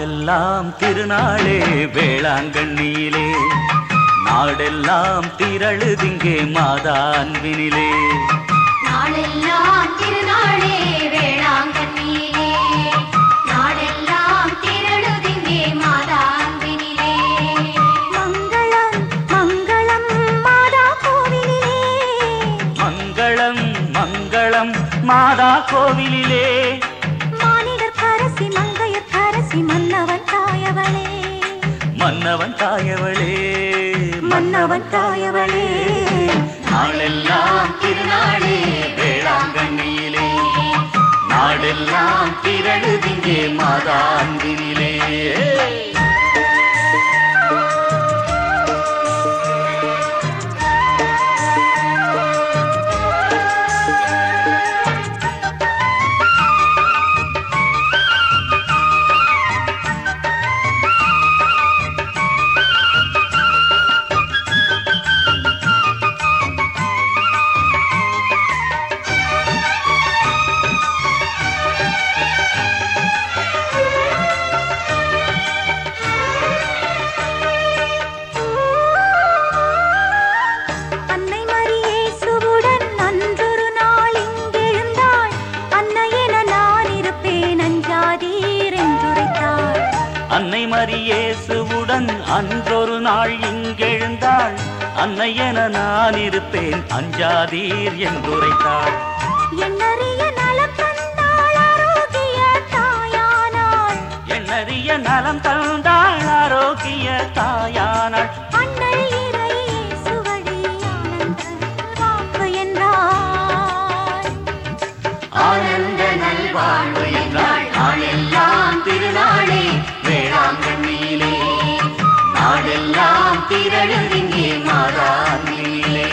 நாளெல்லாம் திருநாளே வேளாங்கண்ணியிலே நாடெல்லாம் திரழுதிங்கே மாதா அன்பினிலே நாளெல்லாம் திருநாளே வேளாங்கண்ணியிலே நாடெல்லாம் திரளுதிங்கே மாதாம்பினிலே மங்களம் மங்களம் மாதா கோவிலிலே மங்களம் மங்களம் மாதா கோவிலிலே மானிடர் கரசி மங்கையர் கரசி மன்னவன் தாயவளே மன்னவன் தாயவளே மன்னவன் தாயவளே நாளெல்லாம் திருநாளே வேளாங்கண்ணியிலே நாடெல்லாம் திரழுதிங்கே மாதா அன்பினிலே அன்னை மரியேசுவுடன் அன்றொரு நாள் இங்கெழுந்தாள் அன்னையென நான் இருப்பேன் அஞ்சாதீர் என்றுரைத்தாள் அன்னை மரியேசுவுடன் அன்றொரு நாள் இங்கெழுந்தாள் அன்னையென நான் இருப்பேன் அஞ்சாதீர் என்றுரைத்தாள் எண்ணறிய நலம் தந்தாள் ஆரோக்கிய தாயானாள் எண்ணறிய நலம் தந்தாள் ஆரோக்கிய தாயானாள் அண்ணல் இறை இயேசுவழி ஆனந்த வாக்கு என்றாள் ஆனந்த நல்வாழ்வு என்றாள் நாளெல்லாம் திருநாளே வேளாங்கண்ணியிலே நாடெல்லாம் திரழுதிங்கே மாதாண்டிலே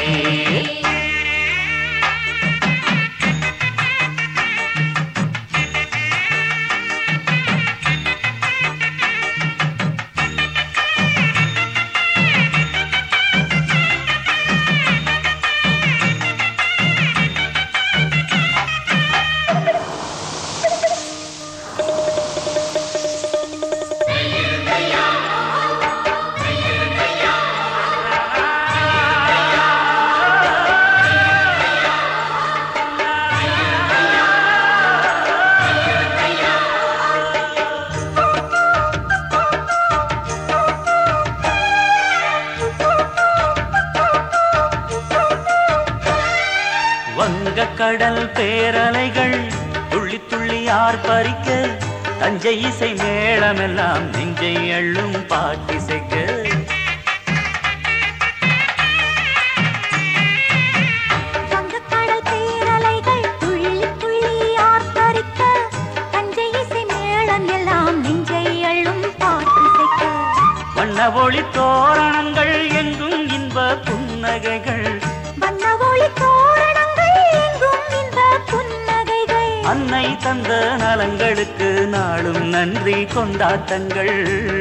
வங்க கடல் பேரலைகள் துள்ளி துள்ளி ஆர்ப்பரிக்க தஞ்சை இசை மேளமெல்லாம் நெஞ்சை அள்ளும் பாட்டிசைக்க வங்கக்கடல் பேரலைகள் துள்ளி துள்ளி ஆர்ப்பரிக்க தஞ்சை இசை மேளம் எல்லாம் நெஞ்சை அள்ளும் பாட்டிசைக்க வண்ண ஒளி தோரணங்கள் எங்கும் இன்ப புன்னகைகள் வண்ண ஒளி தோரணங்கள் எங்கும் இந்த புன்னகைகள் அன்னை தந்த நலங்களுக்கு நாளும் நன்றி கொண்டாட்டங்கள்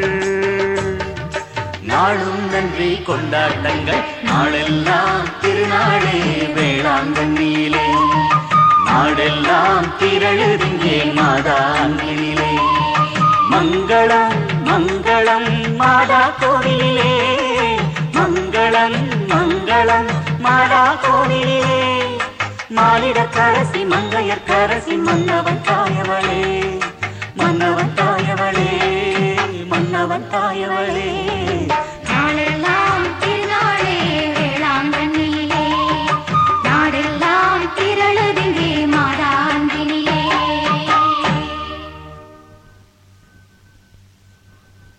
நாளும் நன்றி கொண்டாட்டங்கள் நாளெல்லாம் திருநாளே வேளாங்கண்ணியிலே நாடெல்லாம் திரழுதிங்கே மாதாங்கிலே மங்களம் மங்களம் மாதா கோவிலிலே மங்களம் மங்களம் மாதா கோவிலிலே மானிட கரசி மங்கையர் கரசி மன்னவன் தாயவளே மன்னவன் தாயவளே மன்னவன் தாயவளே